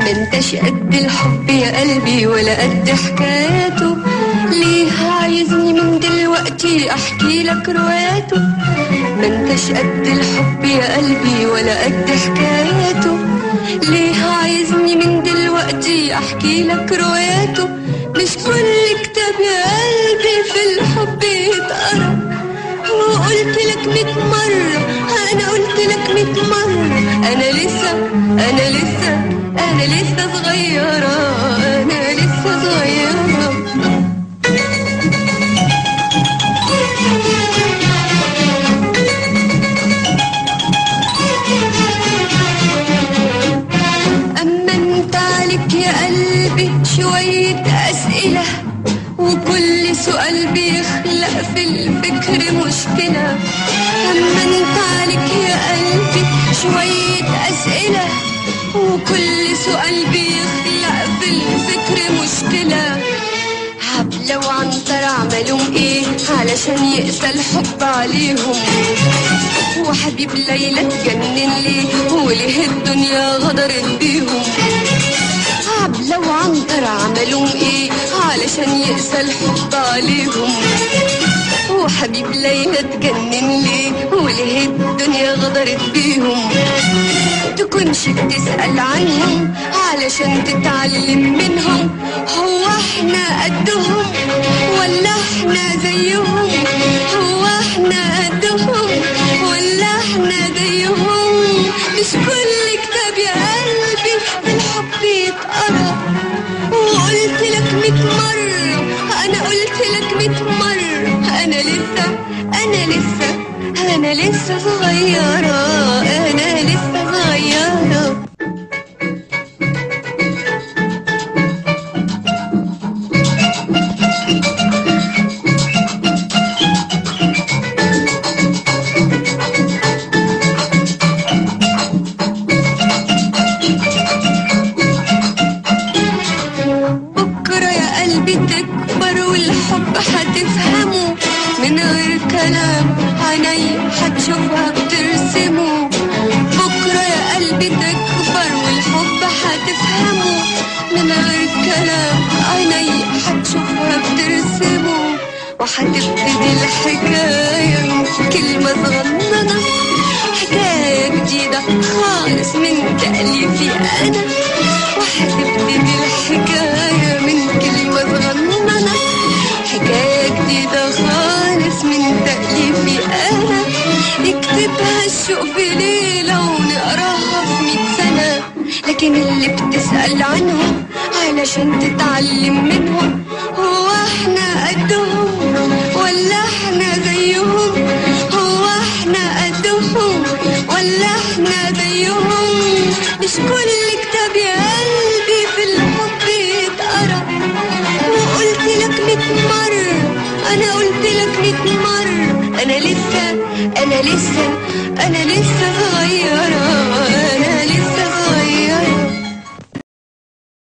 ما انتش قد الحب يا قلبي ولا قد حكاياته ليه عايزني من دلوقتي احكي لك رواياته ما انتش قد الحب يا قلبي ولا قد حكاياته ليه عايزني من دلوقتي احكي لك رواياته مش كل كتاب يا قلبي في الحب يتقرا وقلت لك ميت مرة أنا قلت لك ميت مرة أنا لسه أنا لسه أنا لسه صغيرة أنا لسه صغيرة أما أنت عليك يا قلبي شوية أسئلة وكل سؤال بيخلق في الفكر مشكلة أما أنت عليك يا قلبي شوية أسئلة وكل سؤال بيخلق في الفكر مشكلة عبلة وعنتر عملوا ايه علشان يقسى الحب عليهم وحبيب ليلى اتجنن ليه وليه الدنيا غدرت بيهم عبلة وعنتر عملوا ايه علشان يقسى الحب عليهم وحبيب ليلى اتجنن ليه وليه الدنيا غدرت بيهم تكونش بتسأل عنهم علشان تتعلم منهم هو احنا قدهم ولا احنا زيهم هو احنا قدهم ولا احنا زيهم مش كل كتاب يا قلبي في الحب يتقرا وقلت لك ميت مرة أنا قلت لك ميت مرة أنا لسه أنا لسه أنا لسه صغيرة أنا لسه صغيرة بكرة يا قلبي تكبر والحب هتفهمه من غير كلام عيني هتشوفها بترسمه بكرة يا قلبي تكبر والحب هتفهمه من غير كلام عيني هتشوفها بترسمه وهتبتدي الحكاية من كلمة صغننة حكاية جديدة خالص من تأليفي أنا وهتبتدي الحكاية من كلمة صغننة حكاية جديدة خالص من تأليفي أنا نكتبها الشوق في ليلة ونقراها في مية سنة لكن اللي بتسأل عنهم علشان تتعلم منهم هو احنا قدهم ولا احنا زيهم هو احنا قدهم ولا احنا زيهم مش كل كتاب يا قلبي في الحب يتقرا وقلت لك ميت مرة أنا قلت لك ميت مرة أنا لسه أنا لسه أنا لسه